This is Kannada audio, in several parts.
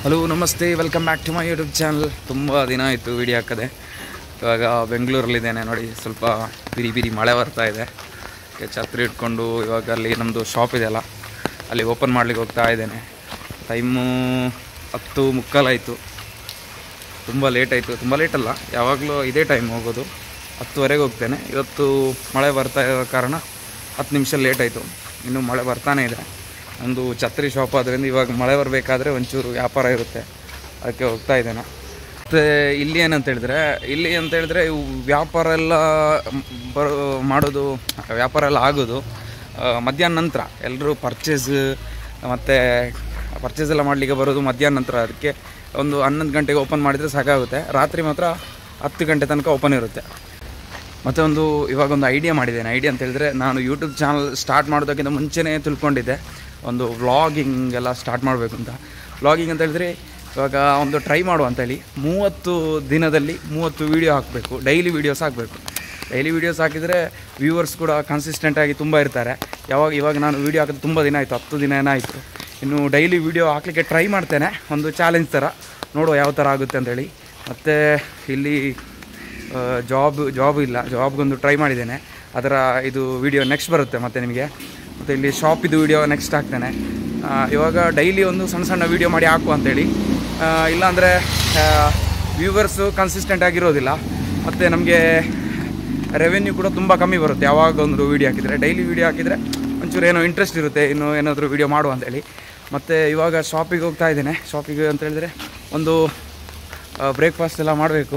ಹಲೋ ನಮಸ್ತೆ welcome back to my YouTube channel ತುಂಬ ದಿನ ಆಯಿತು ವಿಡಿಯೋ ಹಾಕದೆ ಇವಾಗ ಬೆಂಗಳೂರಲ್ಲಿದ್ದೇನೆ ನೋಡಿ ಸ್ವಲ್ಪ ಬಿರಿ ಬಿರಿ ಮಳೆ ಬರ್ತಾ ಇದೆ ಅದಕ್ಕೆ ಛತ್ರಿ ಇಟ್ಕೊಂಡು ಇವಾಗ ಅಲ್ಲಿ ನಮ್ಮದು ಶಾಪ್ ಇದೆಯಲ್ಲ ಅಲ್ಲಿ ಓಪನ್ ಮಾಡ್ಲಿಕ್ಕೆ ಹೋಗ್ತಾ ಇದ್ದೇನೆ ಟೈಮು ಹತ್ತು ಮುಕ್ಕಾಲಾಯಿತು ತುಂಬ ಲೇಟ್ ಆಯಿತು ತುಂಬ ಲೇಟ್ ಅಲ್ಲ ಯಾವಾಗಲೂ ಇದೇ ಟೈಮ್ ಹೋಗೋದು ಹತ್ತುವರೆಗೆ ಹೋಗ್ತೇನೆ ಇವತ್ತು ಮಳೆ ಬರ್ತಾ ಇರೋ ಕಾರಣ ಹತ್ತು ನಿಮಿಷ ಲೇಟ್ ಆಯಿತು ಇನ್ನು ಮಳೆ ಬರ್ತಾನೆ ಇದೆ ಒಂದು ಛತ್ರಿ ಶಾಪ್ ಆದ್ದರಿಂದ ಇವಾಗ ಮಳೆ ಬರಬೇಕಾದ್ರೆ ಒಂಚೂರು ವ್ಯಾಪಾರ ಇರುತ್ತೆ ಅದಕ್ಕೆ ಹೋಗ್ತಾ ಇದ್ದೇನೆ ಮತ್ತು ಇಲ್ಲಿ ಏನಂತ ಹೇಳಿದ್ರೆ ಇಲ್ಲಿ ಅಂತ ಹೇಳಿದ್ರೆ ಇವು ವ್ಯಾಪಾರ ಎಲ್ಲ ಬರೋ ಮಾಡೋದು ವ್ಯಾಪಾರ ಎಲ್ಲ ಆಗೋದು ಆ, ಮಧ್ಯಾಹ್ನ ನಂತರ ಎಲ್ಲರೂ ಪರ್ಚೇಸ್ ಮತ್ತು ಪರ್ಚೇಸ್ ಎಲ್ಲ ಮಾಡಲಿಕ್ಕೆ ಬರೋದು ಮಧ್ಯಾಹ್ನ ನಂತರ ಅದಕ್ಕೆ ಒಂದು ಹನ್ನೊಂದು ಗಂಟೆಗೆ ಓಪನ್ ಮಾಡಿದರೆ ಸಾಕಾಗುತ್ತೆ ರಾತ್ರಿ ಮಾತ್ರ ಹತ್ತು ಗಂಟೆ ತನಕ ಓಪನ್ ಇರುತ್ತೆ ಮತ್ತು ಒಂದು ಇವಾಗ ಒಂದು ಐಡಿಯಾ ಮಾಡಿದ್ದೇನೆ ಐಡಿಯಾ ಅಂತ ಹೇಳಿದ್ರೆ ನಾನು ಯೂಟ್ಯೂಬ್ ಚಾನಲ್ ಸ್ಟಾರ್ಟ್ ಮಾಡೋದಕ್ಕಿಂತ ಮುಂಚೆನೇ ತಿಳ್ಕೊಂಡಿದ್ದೆ ಒಂದು ವ್ಲಾಗಿಂಗ್ ಎಲ್ಲ ಸ್ಟಾರ್ಟ್ ಮಾಡಬೇಕು ಅಂತ ವ್ಲಾಗಿಂಗ್ ಅಂತ ಹೇಳಿದ್ರೆ ಇವಾಗ ಒಂದು ಟ್ರೈ ಮಾಡುವ ಅಂತೇಳಿ ಮೂವತ್ತು ದಿನದಲ್ಲಿ ಮೂವತ್ತು ವೀಡಿಯೋ ಹಾಕಬೇಕು ಡೈಲಿ ವೀಡಿಯೋಸ್ ಹಾಕಬೇಕು ಡೈಲಿ ವೀಡಿಯೋಸ್ ಹಾಕಿದರೆ ವ್ಯೂವರ್ಸ್ ಕೂಡ ಕನ್ಸಿಸ್ಟೆಂಟಾಗಿ ತುಂಬ ಇರ್ತಾರೆ ಯಾವಾಗ ಇವಾಗ ನಾನು ವೀಡಿಯೋ ಹಾಕಿದ್ರೆ ತುಂಬ ದಿನ ಆಯಿತು ಹತ್ತು ದಿನ ಏನಾಯಿತು ಇನ್ನು ಡೈಲಿ ವೀಡಿಯೋ ಹಾಕಲಿಕ್ಕೆ ಟ್ರೈ ಮಾಡ್ತೇನೆ ಒಂದು ಚಾಲೆಂಜ್ ಥರ ನೋಡುವ ಯಾವ ಥರ ಆಗುತ್ತೆ ಅಂತೇಳಿ ಮತ್ತು ಇಲ್ಲಿ ಜಾಬ್ ಜಾಬ್ ಇಲ್ಲ ಜಾಬ್ಗೊಂದು ಟ್ರೈ ಮಾಡಿದ್ದೇನೆ ಅದರ ಇದು ವಿಡಿಯೋ ನೆಕ್ಸ್ಟ್ ಬರುತ್ತೆ ಮತ್ತು ನಿಮಗೆ ಮತ್ತು ಇಲ್ಲಿ ಶಾಪಿದು ವಿಡಿಯೋ ನೆಕ್ಸ್ಟ್ ಹಾಕ್ತೇನೆ ಆ, ಇವಾಗ ಡೈಲಿ ಒಂದು ಸಣ್ಣ ಸಣ್ಣ ವಿಡಿಯೋ ಮಾಡಿ ಹಾಕು ಅಂತೇಳಿ ಆ, ಇಲ್ಲಾಂದರೆ ವ್ಯೂವರ್ಸು ಕನ್ಸಿಸ್ಟೆಂಟ್ ಆಗಿರೋದಿಲ್ಲ ಮತ್ತು ನಮಗೆ ರೆವೆನ್ಯೂ ಕೂಡ ತುಂಬ ಕಮ್ಮಿ ಬರುತ್ತೆ ಯಾವಾಗ ಒಂದು ವೀಡಿಯೋ ಹಾಕಿದರೆ ಡೈಲಿ ವೀಡಿಯೋ ಹಾಕಿದರೆ ಒಂಚೂರು ಏನೋ ಇಂಟ್ರೆಸ್ಟ್ ಇರುತ್ತೆ ಇನ್ನು ಏನಾದರೂ ವೀಡಿಯೋ ಮಾಡುವ ಅಂತೇಳಿ ಮತ್ತು ಇವಾಗ ಶಾಪಿಗೆ ಹೋಗ್ತಾ ಇದ್ದೇನೆ ಶಾಪಿಗೆ ಅಂತ ಹೇಳಿದ್ರೆ ಒಂದು ಬ್ರೇಕ್ಫಾಸ್ಟ್ ಎಲ್ಲ ಮಾಡಬೇಕು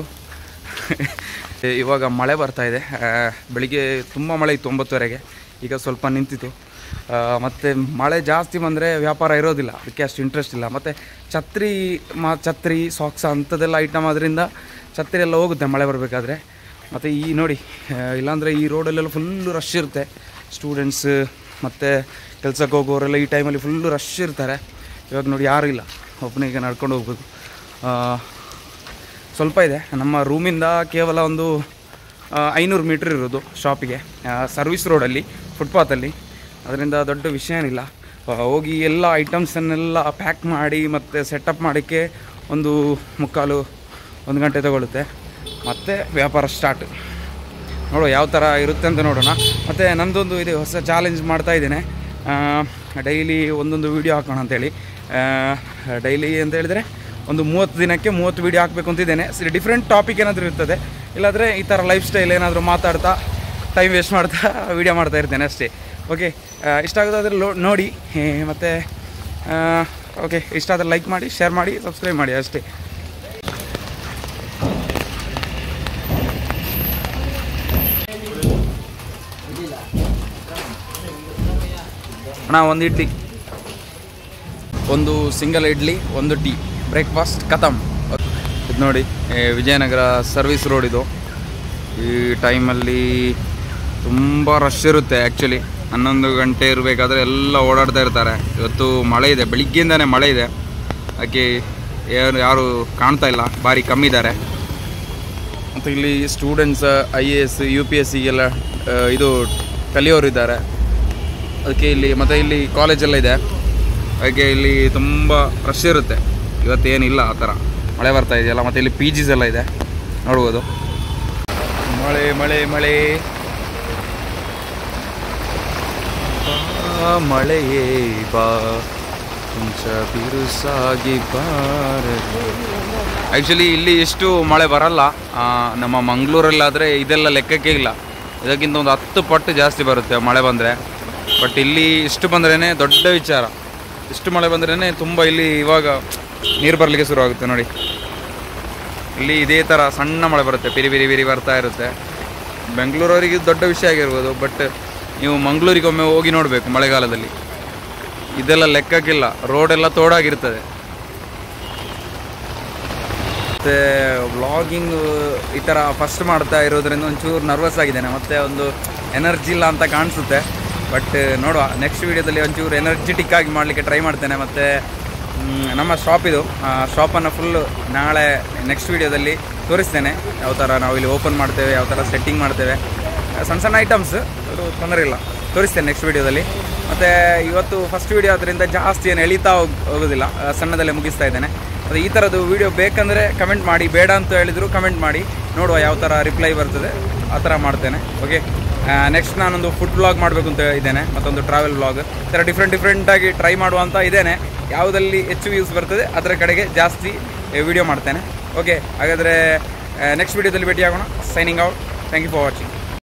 ಇವಾಗ ಮಳೆ ಬರ್ತಾ ಇದೆ ಆ, ಬೆಳಿಗ್ಗೆ ತುಂಬ ಮಳೆ ಇತ್ತು ಒಂಬತ್ತುವರೆಗೆ ಈಗ ಸ್ವಲ್ಪ ನಿಂತಿತು ಆ, ಮತ್ತು ಮಳೆ ಜಾಸ್ತಿ ಬಂದರೆ ವ್ಯಾಪಾರ ಇರೋದಿಲ್ಲ ಅದಕ್ಕೆ ಅಷ್ಟು ಇಂಟ್ರೆಸ್ಟ್ ಇಲ್ಲ ಮತ್ತು ಛತ್ರಿ ಮಾ ಛತ್ರಿ ಸಾಕ್ಸ್ ಅಂಥದ್ದೆಲ್ಲ ಐಟಮ್ ಅದರಿಂದ ಛತ್ರಿ ಎಲ್ಲ ಹೋಗುತ್ತೆ ಮಳೆ ಬರಬೇಕಾದ್ರೆ ಮತ್ತು ಈ ನೋಡಿ ಆ, ಇಲ್ಲಾಂದರೆ ಈ ರೋಡಲ್ಲೆಲ್ಲ ಫುಲ್ಲು ರಶ್ ಇರುತ್ತೆ ಸ್ಟೂಡೆಂಟ್ಸ್ ಮತ್ತು ಕೆಲಸಕ್ಕೆ ಹೋಗೋರೆಲ್ಲ ಈ ಟೈಮಲ್ಲಿ ಫುಲ್ಲು ರಶ್ ಇರ್ತಾರೆ ಇವಾಗ ನೋಡಿ ಯಾರೂ ಇಲ್ಲ ಒಬ್ಬನಿಗೆ ನಡ್ಕೊಂಡು ಹೋಗ್ಬೋದು ಆ, ಸ್ವಲ್ಪ ಇದೆ ನಮ್ಮ ರೂಮಿಂದ ಕೇವಲ ಒಂದು ಐನೂರು ಮೀಟ್ರ್ ಇರೋದು ಶಾಪಿಗೆ ಸರ್ವಿಸ್ ರೋಡಲ್ಲಿ ಫುಟ್ಪಾತಲ್ಲಿ ಅದರಿಂದ ದೊಡ್ಡ ವಿಷಯ ಏನಿಲ್ಲ ಆ, ಹೋಗಿ ಎಲ್ಲ ಐಟಮ್ಸನ್ನೆಲ್ಲ ಪ್ಯಾಕ್ ಮಾಡಿ ಮತ್ತು ಸೆಟಪ್ ಮಾಡೋಕ್ಕೆ ಒಂದು ಮುಕ್ಕಾಲು ಒಂದು ಗಂಟೆ ತಗೊಳ್ಳುತ್ತೆ ಮತ್ತು ವ್ಯಾಪಾರ ಸ್ಟಾರ್ಟ್ ನೋಡುವ ಯಾವ ಥರ ಇರುತ್ತೆ ಅಂತ ನೋಡೋಣ ಮತ್ತು ನಂದೊಂದು ಇದೆ ಹೊಸ ಚಾಲೆಂಜ್ ಮಾಡ್ತಾ ಇದ್ದೇನೆ ಡೈಲಿ ಒಂದೊಂದು ವೀಡಿಯೋ ಹಾಕೋಣ ಅಂತೇಳಿ ಡೈಲಿ ಅಂತ ಹೇಳಿದರೆ ಒಂದು ಮೂವತ್ತು ದಿನಕ್ಕೆ ಮೂವತ್ತು ವೀಡಿಯೋ ಹಾಕಬೇಕು ಅಂತಿದ್ದೇನೆ ಡಿಫ್ರೆಂಟ್ ಟಾಪಿಕ್ ಏನಾದರೂ ಇರ್ತದೆ ಇಲ್ಲಾಂದರೆ ಈ ಥರ ಲೈಫ್ ಸ್ಟೈಲ್ ಏನಾದರೂ ಮಾತಾಡ್ತಾ ಟೈಮ್ ವೇಸ್ಟ್ ಮಾಡ್ತಾ ವೀಡಿಯೋ ಮಾಡ್ತಾ ಇರ್ತೇನೆ ಅಷ್ಟೇ ಓಕೆ ಇಷ್ಟ ಆಗೋದಾದರೆ ಲೋ ನೋಡಿ ಮತ್ತು ಓಕೆ ಇಷ್ಟ ಆದರೆ ಲೈಕ್ ಮಾಡಿ ಶೇರ್ ಮಾಡಿ ಸಬ್ಸ್ಕ್ರೈಬ್ ಮಾಡಿ ಅಷ್ಟೇ ಅಣ್ಣ ಒಂದು ಇಡ್ಲಿ ಒಂದು ಸಿಂಗಲ್ ಇಡ್ಲಿ ಒಂದು ಟೀ ಬ್ರೇಕ್ಫಾಸ್ಟ್ ಖತಮ್ ಇದು ನೋಡಿ ಏ, ವಿಜಯನಗರ ಸರ್ವಿಸ್ ರೋಡ್ ಇದು ಈ ಟೈಮಲ್ಲಿ ತುಂಬ ರಶ್ ಇರುತ್ತೆ ಆ್ಯಕ್ಚುಲಿ ಹನ್ನೊಂದು ಗಂಟೆ ಇರಬೇಕಾದ್ರೆ ಎಲ್ಲ ಓಡಾಡ್ತಾ ಇರ್ತಾರೆ ಇವತ್ತು ಮಳೆ ಇದೆ ಬೆಳಿಗ್ಗೆಯಿಂದನೇ ಮಳೆ ಇದೆ ಅದಕ್ಕೆ ಯಾರು ಯಾರು ಕಾಣ್ತಾ ಇಲ್ಲ ಭಾರಿ ಕಮ್ಮಿ ಇದ್ದಾರೆ ಮತ್ತು ಇಲ್ಲಿ students I A S U P S ಸಿಗೆಲ್ಲ ಇದು ಕಲಿಯೋರು ಇದ್ದಾರೆ ಅದಕ್ಕೆ ಇಲ್ಲಿ ಮತ್ತು ಇಲ್ಲಿ ಕಾಲೇಜೆಲ್ಲ ಇದೆ ಹಾಗೆ ಇಲ್ಲಿ ತುಂಬ ರಶ್ ಇರುತ್ತೆ ಇವತ್ತೇನಿಲ್ಲ ಆ ಥರ ಮಳೆ ಬರ್ತಾ ಇದೆಯಲ್ಲ ಮತ್ತು ಇಲ್ಲಿ ಪಿ ಜಿಸ್ ಎಲ್ಲ ಇದೆ ನೋಡ್ಬೋದು ಮಳೆ ಮಳೆ ಮಳೆ ಬಾ ಮಳೆಯೇ ಬಾ ಕೊಂಚ ಬಿರುಸಾಗಿ ಬಾರದು ಆ್ಯಕ್ಚುಲಿ ಇಲ್ಲಿ ಎಷ್ಟು ಮಳೆ ಬರಲ್ಲ ಆ, ನಮ್ಮ ಮಂಗಳೂರಲ್ಲಾದರೆ ಇದೆಲ್ಲ ಲೆಕ್ಕಕ್ಕೆ ಇಲ್ಲ ಇದಕ್ಕಿಂತ ಒಂದು ಹತ್ತು ಪಟ್ಟು ಜಾಸ್ತಿ ಬರುತ್ತೆ ಮಳೆ ಬಂದರೆ ಬಟ್ ಇಲ್ಲಿ ಇಷ್ಟು ಬಂದ್ರೇ ದೊಡ್ಡ ವಿಚಾರ ಇಷ್ಟು ಮಳೆ ಬಂದ್ರೇ ತುಂಬ ಇಲ್ಲಿ ಇವಾಗ ನೀರು ಬರಲಿಕ್ಕೆ ಶುರು ಆಗುತ್ತೆ ನೋಡಿ ಇಲ್ಲಿ ಇದೇ ಥರ ಸಣ್ಣ ಮಳೆ ಬರುತ್ತೆ ಪಿರಿ ಬಿರಿ ಬಿರಿ ಬರ್ತಾ ಇರುತ್ತೆ ಬೆಂಗಳೂರವರಿಗೆ ಇದು ದೊಡ್ಡ ವಿಷಯ ಆಗಿರ್ಬೋದು ಬಟ್ ನೀವು ಮಂಗಳೂರಿಗೆ ಒಮ್ಮೆ ಹೋಗಿ ನೋಡಬೇಕು ಮಳೆಗಾಲದಲ್ಲಿ ಇದೆಲ್ಲ ಲೆಕ್ಕಕ್ಕಿಲ್ಲ ರೋಡೆಲ್ಲ ತೋಡಾಗಿರ್ತದೆ ಮತ್ತು ವ್ಲಾಗಿಂಗ್ ಈ ಥರ ಫಸ್ಟ್ ಮಾಡ್ತಾ ಇರೋದ್ರಿಂದ ಒಂಚೂರು ನರ್ವಸ್ ಆಗಿದ್ದೇನೆ ಮತ್ತು ಒಂದು ಎನರ್ಜಿ ಇಲ್ಲ ಅಂತ ಕಾಣಿಸುತ್ತೆ ಬಟ್ ನೋಡುವ ನೆಕ್ಸ್ಟ್ ವೀಡಿಯೋದಲ್ಲಿ ಒಂಚೂರು ಎನರ್ಜೆಟಿಕ್ ಆಗಿ ಮಾಡಲಿಕ್ಕೆ ಟ್ರೈ ಮಾಡ್ತೇನೆ ಮತ್ತು ಮ್, ನಮ್ಮ ಶಾಪ್ ಇದು ಶಾಪನ್ನು ಫುಲ್ಲು ನಾಳೆ ನೆಕ್ಸ್ಟ್ ವೀಡಿಯೋದಲ್ಲಿ ತೋರಿಸ್ತೇನೆ ಯಾವ ಥರ ನಾವು ಇಲ್ಲಿ ಓಪನ್ ಮಾಡ್ತೇವೆ ಯಾವ ಥರ ಸೆಟ್ಟಿಂಗ್ ಮಾಡ್ತೇವೆ ಸಣ್ಣ ಸಣ್ಣ ಐಟಮ್ಸ್ ಅದು ತೊಂದರೆ ಇಲ್ಲ ತೋರಿಸ್ತೇನೆ ನೆಕ್ಸ್ಟ್ ವೀಡಿಯೋದಲ್ಲಿ ಮತ್ತು ಇವತ್ತು ಫಸ್ಟ್ ವೀಡಿಯೋ ಆದ್ದರಿಂದ ಜಾಸ್ತಿ ಏನು ಎಳಿತಾ ಹೋಗ್ ಹೋಗೋದಿಲ್ಲ ಆ, ಸಣ್ಣದಲ್ಲೇ ಮುಗಿಸ್ತಾ ಇದ್ದೇನೆ ಅದು ಈ ಥರದ್ದು ವೀಡಿಯೋ ಬೇಕಂದರೆ ಕಮೆಂಟ್ ಮಾಡಿ ಬೇಡ ಅಂತ ಹೇಳಿದ್ರು ಕಮೆಂಟ್ ಮಾಡಿ ನೋಡುವ ಯಾವ ಥರ ರಿಪ್ಲೈ ಬರ್ತದೆ ಆ ಥರ ಮಾಡ್ತೇನೆ ಓಕೆ ನೆಕ್ಸ್ಟ್ ನಾನೊಂದು ಫುಡ್ ಬ್ಲಾಗ್ ಮಾಡಬೇಕು ಅಂತ ಇದ್ದೇನೆ ಮತ್ತೊಂದು ಟ್ರಾವೆಲ್ ಬ್ಲಾಗ್ ಈ ಥರ ಡಿಫ್ರೆಂಟ್ ಡಿಫ್ರೆಂಟಾಗಿ ಟ್ರೈ ಮಾಡುವಂತ ಇದ್ದೇನೆ ಯಾವುದಲ್ಲಿ ಹೆಚ್ಚು ವ್ಯೂಸ್ ಬರ್ತದೆ ಅದರ ಕಡೆಗೆ ಜಾಸ್ತಿ ವಿಡಿಯೋ ಮಾಡ್ತೇನೆ ಓಕೆ ಹಾಗಾದರೆ ನೆಕ್ಸ್ಟ್ ವೀಡಿಯೋದಲ್ಲಿ ಭೇಟಿಯಾಗೋಣ signing out thank you for watching